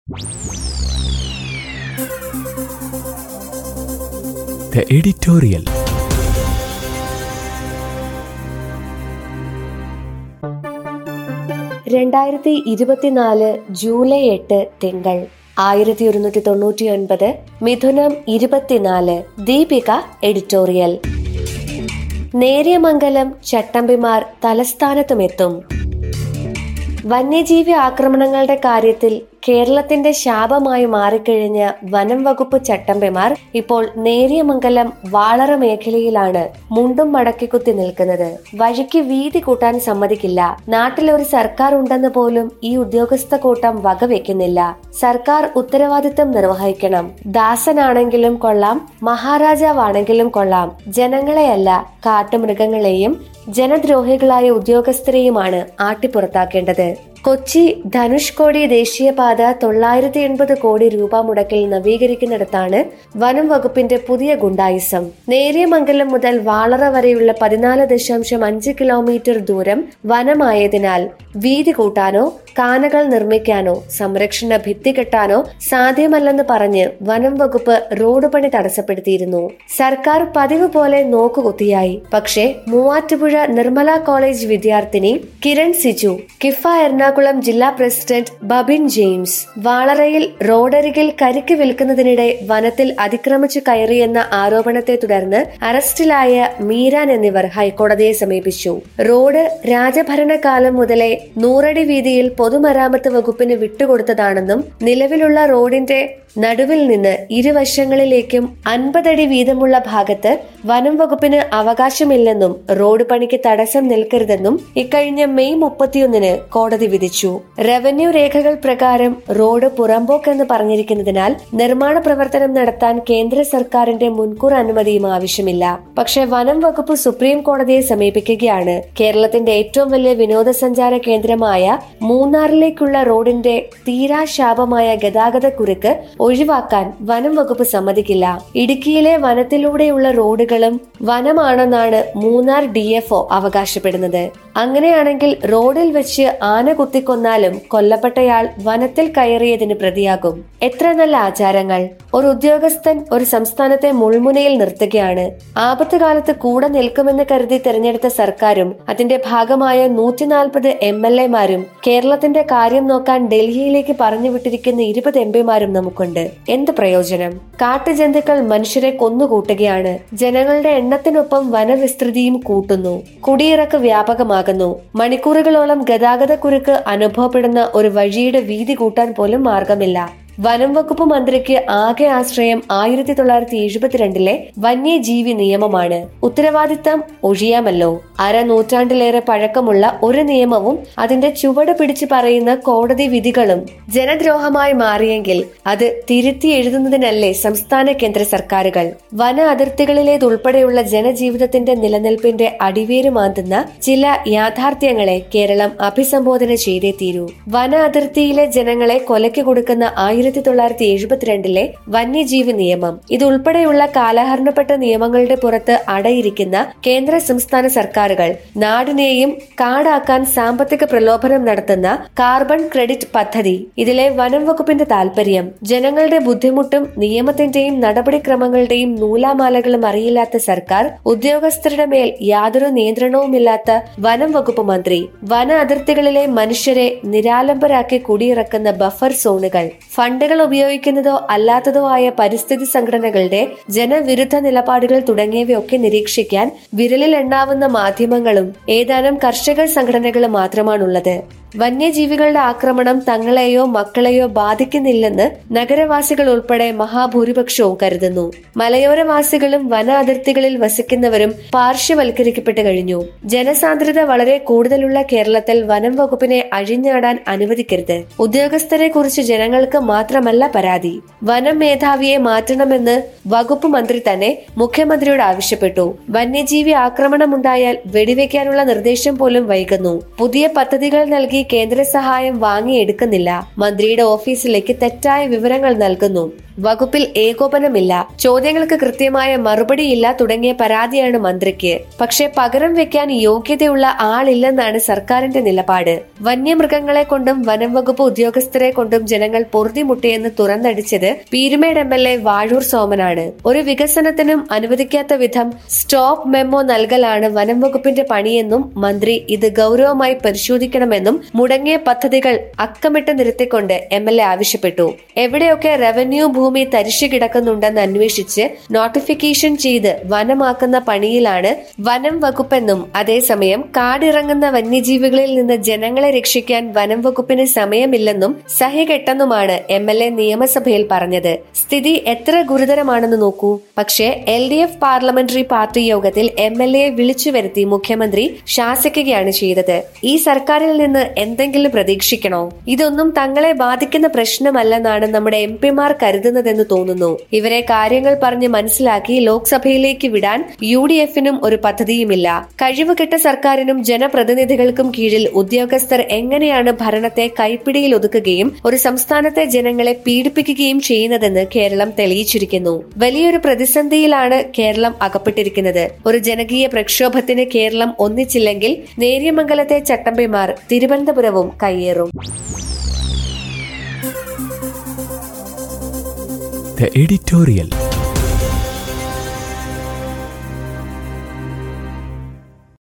The editorial. രണ്ടായിരത്തി ഇരുപത്തിനാല് July എട്ട് തിങ്കൾ ആയിരത്തി ഒരുന്നൂറ്റി തൊണ്ണൂറ്റി ഒൻപത് മിഥുനം ഇരുപത്തിനാല് ദീപിക എഡിറ്റോറിയൽ നേര്യമംഗലം ചട്ടമ്പിമാർ തലസ്ഥാനത്തുമെത്തും വന്യജീവി ആക്രമണങ്ങളുടെ കാര്യത്തിൽ കേരളത്തിന്റെ ശാപമായി മാറിക്കഴിഞ്ഞ വനം വകുപ്പ് ചട്ടമ്പിമാർ ഇപ്പോൾ നേരിയമംഗലം വാളറ മേഖലയിലാണ് മുണ്ടും മടക്കിക്കുത്തി നിൽക്കുന്നത് വഴിക്ക് വീതി കൂട്ടാൻ സമ്മതിക്കില്ല നാട്ടിൽ ഒരു സർക്കാർ ഉണ്ടെന്ന് പോലും ഈ ഉദ്യോഗസ്ഥ കൂട്ടം വകവെക്കുന്നില്ല സർക്കാർ ഉത്തരവാദിത്തം നിർവഹിക്കണം ദാസനാണെങ്കിലും കൊള്ളാം മഹാരാജാവാണെങ്കിലും കൊള്ളാം ജനങ്ങളെയല്ല കാട്ടുമൃഗങ്ങളെയും ജനദ്രോഹികളായ ഉദ്യോഗസ്ഥരെയുമാണ് ആട്ടിപ്പുറത്താക്കേണ്ടത് കൊച്ചി ധനുഷ്കോടി ദേശീയപാത തൊള്ളായിരത്തി എൺപത് കോടി രൂപ മുടക്കിൽ നവീകരിക്കുന്നിടത്താണ് വനം വകുപ്പിന്റെ പുതിയ ഗുണ്ടായിസം നേര്യമംഗലം മുതൽ വാളറ വരെയുള്ള പതിനാല് ദശാംശം അഞ്ച് കിലോമീറ്റർ ദൂരം വനമായതിനാൽ വീതി കൂട്ടാനോ കാനകൾ നിർമ്മിക്കാനോ സംരക്ഷണ ഭിത്തി കെട്ടാനോ സാധ്യമല്ലെന്ന് പറഞ്ഞ് വനം വകുപ്പ് റോഡ് പണി തടസ്സപ്പെടുത്തിയിരുന്നു സർക്കാർ പതിവ് പോലെ നോക്കുകുത്തിയായി പക്ഷേ മൂവാറ്റുപുഴ നിർമ്മല കോളേജ് വിദ്യാർത്ഥിനി കിരൺ സിജു കിഫ എറണാകുളം ജില്ലാ പ്രസിഡന്റ് ബബിൻ ജെയിംസ് വാളറയിൽ റോഡരികിൽ കരിക്ക് വിൽക്കുന്നതിനിടെ വനത്തിൽ അതിക്രമിച്ചു കയറിയെന്ന ആരോപണത്തെ തുടർന്ന് അറസ്റ്റിലായ മീരാൻ എന്നിവർ ഹൈക്കോടതിയെ സമീപിച്ചു റോഡ് രാജഭരണകാലം മുതലേ നൂറടി വീതിയിൽ പൊതുമരാമത്ത് വകുപ്പിന് വിട്ടുകൊടുത്തതാണെന്നും നിലവിലുള്ള റോഡിന്റെ നടുവിൽ നിന്ന് ഇരുവശങ്ങളിലേക്കും അൻപതടി വീതമുള്ള ഭാഗത്ത് വനം വകുപ്പിന് അവകാശമില്ലെന്നും റോഡ് പണിക്ക് തടസ്സം നിൽക്കരുതെന്നും ഇക്കഴിഞ്ഞ മെയ് മുപ്പത്തിയൊന്നിന് കോടതി വിധിച്ചു റവന്യൂ രേഖകൾ പ്രകാരം റോഡ് പുറമ്പോക്കെന്ന് പറഞ്ഞിരിക്കുന്നതിനാൽ നിർമ്മാണ പ്രവർത്തനം നടത്താൻ കേന്ദ്ര സർക്കാരിന്റെ മുൻകൂർ അനുമതിയും ആവശ്യമില്ല പക്ഷെ വനം വകുപ്പ് സുപ്രീം കോടതിയെ സമീപിക്കുകയാണ് കേരളത്തിന്റെ ഏറ്റവും വലിയ വിനോദസഞ്ചാര കേന്ദ്രമായ മൂന്നാറിലേക്കുള്ള റോഡിന്റെ തീരാശാപമായ ഗതാഗത കുരുക്ക് ഒഴിവാക്കാൻ വനം വകുപ്പ് സമ്മതിക്കില്ല ഇടുക്കിയിലെ വനത്തിലൂടെയുള്ള റോഡുകളും വനമാണെന്നാണ് മൂന്നാർ ഡി എഫ് അവകാശപ്പെടുന്നത് അങ്ങനെയാണെങ്കിൽ റോഡിൽ വെച്ച് ആന കുത്തിക്കൊന്നാലും കൊല്ലപ്പെട്ടയാൾ വനത്തിൽ കയറിയതിന് പ്രതിയാകും എത്ര നല്ല ആചാരങ്ങൾ ഒരു ഉദ്യോഗസ്ഥൻ ഒരു സംസ്ഥാനത്തെ മുൾമുനയിൽ നിർത്തുകയാണ് ആപത്ത് കാലത്ത് കൂടെ നിൽക്കുമെന്ന് കരുതി തെരഞ്ഞെടുത്ത സർക്കാരും അതിന്റെ ഭാഗമായ നൂറ്റിനാൽപ്പത് എം എൽ എമാരും കേരളത്തിന്റെ കാര്യം നോക്കാൻ ഡൽഹിയിലേക്ക് പറഞ്ഞു വിട്ടിരിക്കുന്ന ഇരുപത് എം പിമാരും നമുക്കുണ്ട് എന്ത് പ്രയോജനം കാട്ടുജന്തുക്കൾ മനുഷ്യരെ കൊന്നുകൂട്ടുകയാണ് ജനങ്ങളുടെ എണ്ണത്തിനൊപ്പം വനവിസ്തൃതിയും കൂട്ടുന്നു കുടിയിറക്ക് വ്യാപകമാകുന്നു മണിക്കൂറുകളോളം ഗതാഗത കുരുക്ക് അനുഭവപ്പെടുന്ന ഒരു വഴിയുടെ വീതി കൂട്ടാൻ പോലും മാർഗമില്ല വനം വകുപ്പ് മന്ത്രിക്ക് ആകെ ആശ്രയം ആയിരത്തി തൊള്ളായിരത്തി എഴുപത്തിരണ്ടിലെ വന്യജീവി നിയമമാണ് ഉത്തരവാദിത്തം ഒഴിയാമല്ലോ അര നൂറ്റാണ്ടിലേറെ പഴക്കമുള്ള ഒരു നിയമവും അതിന്റെ ചുവട് പിടിച്ചു പറയുന്ന കോടതി വിധികളും ജനദ്രോഹമായി മാറിയെങ്കിൽ അത് തിരുത്തി എഴുതുന്നതിനല്ലേ സംസ്ഥാന കേന്ദ്ര സർക്കാരുകൾ വന അതിർത്തികളിലേതുൾപ്പെടെയുള്ള ജനജീവിതത്തിന്റെ നിലനിൽപ്പിന്റെ അടിവേരുമാന്തുന്ന ചില യാഥാർത്ഥ്യങ്ങളെ കേരളം അഭിസംബോധന ചെയ്തേ തീരൂ വന അതിർത്തിയിലെ ജനങ്ങളെ കൊലയ്ക്ക് കൊടുക്കുന്ന ആയിരത്തി തൊള്ളായിരത്തി എഴുപത്തിരണ്ടിലെ വന്യജീവി നിയമം ഇതുൾപ്പെടെയുള്ള കാലഹരണപ്പെട്ട നിയമങ്ങളുടെ പുറത്ത് അടയിരിക്കുന്ന കേന്ദ്ര സംസ്ഥാന സർക്കാരുകൾ നാടിനെയും കാടാക്കാൻ സാമ്പത്തിക പ്രലോഭനം നടത്തുന്ന കാർബൺ ക്രെഡിറ്റ് പദ്ധതി ഇതിലെ വനം വകുപ്പിന്റെ താൽപര്യം ജനങ്ങളുടെ ബുദ്ധിമുട്ടും നിയമത്തിന്റെയും നടപടിക്രമങ്ങളുടെയും നൂലാമാലകളും അറിയില്ലാത്ത സർക്കാർ ഉദ്യോഗസ്ഥരുടെ മേൽ യാതൊരു നിയന്ത്രണവുമില്ലാത്ത വനം വകുപ്പ് മന്ത്രി വന അതിർത്തികളിലെ മനുഷ്യരെ നിരാലംബരാക്കി കുടിയിറക്കുന്ന ബഫർ സോണുകൾ ഫണ്ടുകൾ ഉപയോഗിക്കുന്നതോ അല്ലാത്തതോ ആയ പരിസ്ഥിതി സംഘടനകളുടെ ജനവിരുദ്ധ നിലപാടുകൾ തുടങ്ങിയവയൊക്കെ നിരീക്ഷിക്കാൻ വിരലിൽ എണ്ണാവുന്ന മാധ്യമങ്ങളും ഏതാനും കർഷക സംഘടനകളും മാത്രമാണുള്ളത് വന്യജീവികളുടെ ആക്രമണം തങ്ങളെയോ മക്കളെയോ ബാധിക്കുന്നില്ലെന്ന് നഗരവാസികൾ ഉൾപ്പെടെ മഹാഭൂരിപക്ഷവും കരുതുന്നു മലയോരവാസികളും വന അതിർത്തികളിൽ വസിക്കുന്നവരും പാർശ്വവൽക്കരിക്കപ്പെട്ടു കഴിഞ്ഞു ജനസാന്ദ്രത വളരെ കൂടുതലുള്ള കേരളത്തിൽ വനം വകുപ്പിനെ അഴിഞ്ഞാടാൻ അനുവദിക്കരുത് ഉദ്യോഗസ്ഥരെ കുറിച്ച് ജനങ്ങൾക്ക് മാത്രമല്ല പരാതി വനം മേധാവിയെ മാറ്റണമെന്ന് വകുപ്പ് മന്ത്രി തന്നെ മുഖ്യമന്ത്രിയോട് ആവശ്യപ്പെട്ടു വന്യജീവി ആക്രമണമുണ്ടായാൽ വെടിവെക്കാനുള്ള നിർദ്ദേശം പോലും വൈകുന്നു പുതിയ പദ്ധതികൾ നൽകി കേന്ദ്ര സഹായം വാങ്ങിയെടുക്കുന്നില്ല മന്ത്രിയുടെ ഓഫീസിലേക്ക് തെറ്റായ വിവരങ്ങൾ നൽകുന്നു വകുപ്പിൽ ഏകോപനമില്ല ചോദ്യങ്ങൾക്ക് കൃത്യമായ മറുപടിയില്ല തുടങ്ങിയ പരാതിയാണ് മന്ത്രിക്ക് പക്ഷേ പകരം വെക്കാൻ യോഗ്യതയുള്ള ആളില്ലെന്നാണ് സർക്കാരിന്റെ നിലപാട് വന്യമൃഗങ്ങളെ കൊണ്ടും വനം വകുപ്പ് ഉദ്യോഗസ്ഥരെ കൊണ്ടും ജനങ്ങൾ പൊറുതിമുട്ടിയെന്ന് തുറന്നടിച്ചത് Peermade M L A Vazhoor സോമനാണ് ഒരു വികസനത്തിനും അനുവദിക്കാത്ത വിധം സ്റ്റോപ്പ് മെമ്മോ നൽകലാണ് വനം വകുപ്പിന്റെ പണിയെന്നും മന്ത്രി ഇത് ഗൗരവമായി പരിശോധിക്കണമെന്നും മുടങ്ങിയ പദ്ധതികൾ അക്കമിട്ട് നിരത്തിക്കൊണ്ട് എം എൽ എ ആവശ്യപ്പെട്ടു എവിടെയൊക്കെ റവന്യൂ ഭൂമി തരിശു കിടക്കുന്നുണ്ടെന്ന് അന്വേഷിച്ച് നോട്ടിഫിക്കേഷൻ ചെയ്ത് വനമാക്കുന്ന പണിയിലാണ് വനം വകുപ്പെന്നും അതേസമയം കാടിറങ്ങുന്ന വന്യജീവികളിൽ നിന്ന് ജനങ്ങളെ രക്ഷിക്കാൻ വനം വകുപ്പിന് സമയമില്ലെന്നും സഹ്യകെട്ടെന്നുമാണ് എം എൽ എ നിയമസഭയിൽ പറഞ്ഞത് സ്ഥിതി എത്ര ഗുരുതരമാണെന്ന് നോക്കൂ പക്ഷേ L D F parliamentary party യോഗത്തിൽ എം എൽ എ വിളിച്ചു വരുത്തി മുഖ്യമന്ത്രി ശാസിക്കുകയാണ് ചെയ്തത് ഈ സർക്കാരിൽ നിന്ന് എന്തെങ്കിലും പ്രതീക്ഷിക്കണോ ഇതൊന്നും തങ്ങളെ ബാധിക്കുന്ന പ്രശ്നമല്ലെന്നാണ് നമ്മുടെ എം പിമാർ കരുതുന്നതെന്ന് തോന്നുന്നു ഇവരെ കാര്യങ്ങൾ പറഞ്ഞ് മനസ്സിലാക്കി ലോക്സഭയിലേക്ക് വിടാൻ യു ഡി എഫിനും ഒരു പദ്ധതിയുമില്ല കഴിവുകെട്ട സർക്കാരിനും ജനപ്രതിനിധികൾക്കും കീഴിൽ ഉദ്യോഗസ്ഥർ എങ്ങനെയാണ് ഭരണത്തെ കൈപ്പിടിയിൽ ഒതുക്കുകയും ഒരു സംസ്ഥാനത്തെ ജനങ്ങളെ പീഡിപ്പിക്കുകയും ചെയ്യുന്നതെന്ന് കേരളം തെളിയിച്ചിരിക്കുന്നു വലിയൊരു പ്രതിസന്ധിയിലാണ് കേരളം അകപ്പെട്ടിരിക്കുന്നത് ഒരു ജനകീയ പ്രക്ഷോഭത്തിന് കേരളം ഒന്നിച്ചില്ലെങ്കിൽ നേര്യമംഗലത്തെ ചട്ടമ്പിമാർ തിരുവനന്തപുരവും കയ്യേറും The editorial.